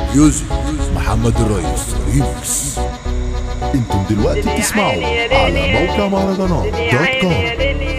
ميوزك محمد الرئيس ريمكس انتم دلوقتي بتسمعوا على موقع مهرجانات دوت كوم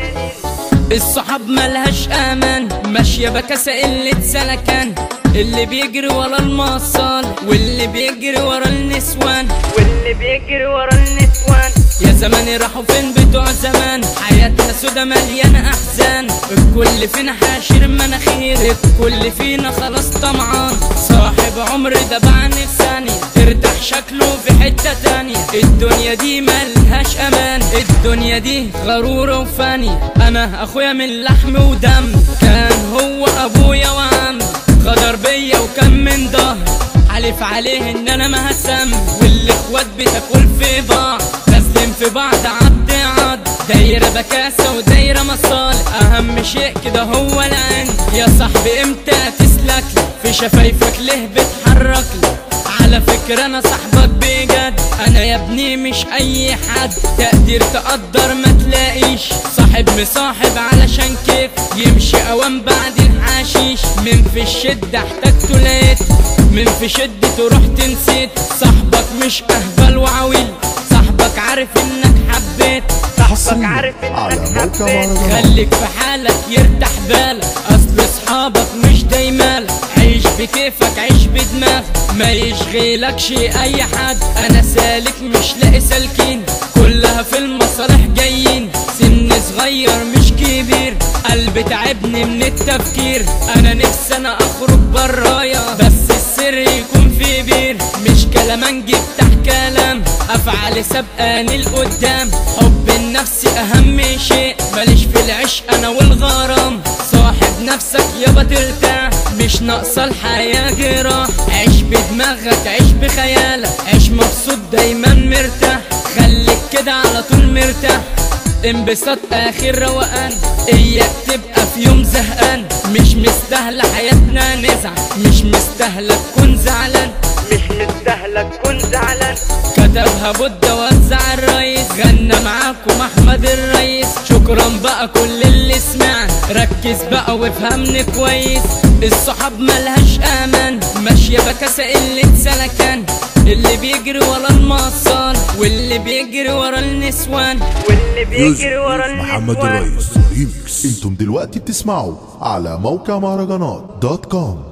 الصحاب ملهاش امان ماشيه بكاسه قله سلكان اللي بيجري ورا المصال واللي بيجري ورا النسوان واللي بيجري ورا النسوان يا زمان راحوا فين بتوع زمان حياتنا سودا مليانه احزان الكل فينا حاشر مناخير الكل فينا خلاص طمعان صاحب عمر ده بعد في ثانيه ترتاح شكله في حته تانية الدنيا دي ملهاش امان الدنيا دي غرورة وفانية انا اخويا من لحم ودم كان هو ابويا وعم غدر بيا وكم من ظهر حلف عليه ان انا ما هسم والاخوات بتاكل في بعض لازم في بعض عض عض دايرة بكاسة ودايرة مصالح اهم شيء كده هو العين يا صاحبي امتى تسلك لي في شفايفك ليه بتحرك لي على فكرة انا صاحبك بجد انا يا ابني مش اي حد تقدر تقدر ما تلاقيش صاحب مصاحب علشان كيف يمشي اوام بعد الحشيش من في الشدة احتجته لقيت من في شدته رحت نسيت صاحبك مش اهبل وعويل صاحبك عارف انك حبيت صاحبك حصرياً عارف على انك موقع حبيت مهرجانات. خليك في حالك يرتاح بالك اصل اصحابك مش دايمالك عيش بكيفك عيش بدماغك ما يشغلكش اي حد انا سالك مش لاقي سالكين كلها في المصالح جايين سن صغير مش كبير قلبي تعبني من التفكير انا نفسي انا اخرج برايا بس السر يكون في بير مش كلام جبت كلام افعال سبقاني لقدام حب النفس اهم شيء ماليش في العشق انا والغرام صاحب نفسك يابا ترتاح مش ناقصه الحياه جراح عيش بدماغك عيش بخيالك عيش مبسوط دايما مرتاح خليك كده على طول مرتاح انبساط اخر روقان اياك تبقى في يوم زهقان مش مستاهله حياتنا نزعل مش مستاهله تكون زعلان مش مستاهله تكون زعلان كتبها بودة وزع الرئيس غنى معاكم احمد الرئيس شكرا بقى كل اللي سمعنا ركز بقى وافهمني كويس الصحاب ملهاش امان ماشيه بكاسه قله سلكان اللي بيجري ورا المصال واللي بيجري ورا النسوان واللي ميوزك بيجري ورا محمد النسوان الرئيس ريمكس انتم دلوقتي بتسمعوا على موقع مهرجانات دوت كوم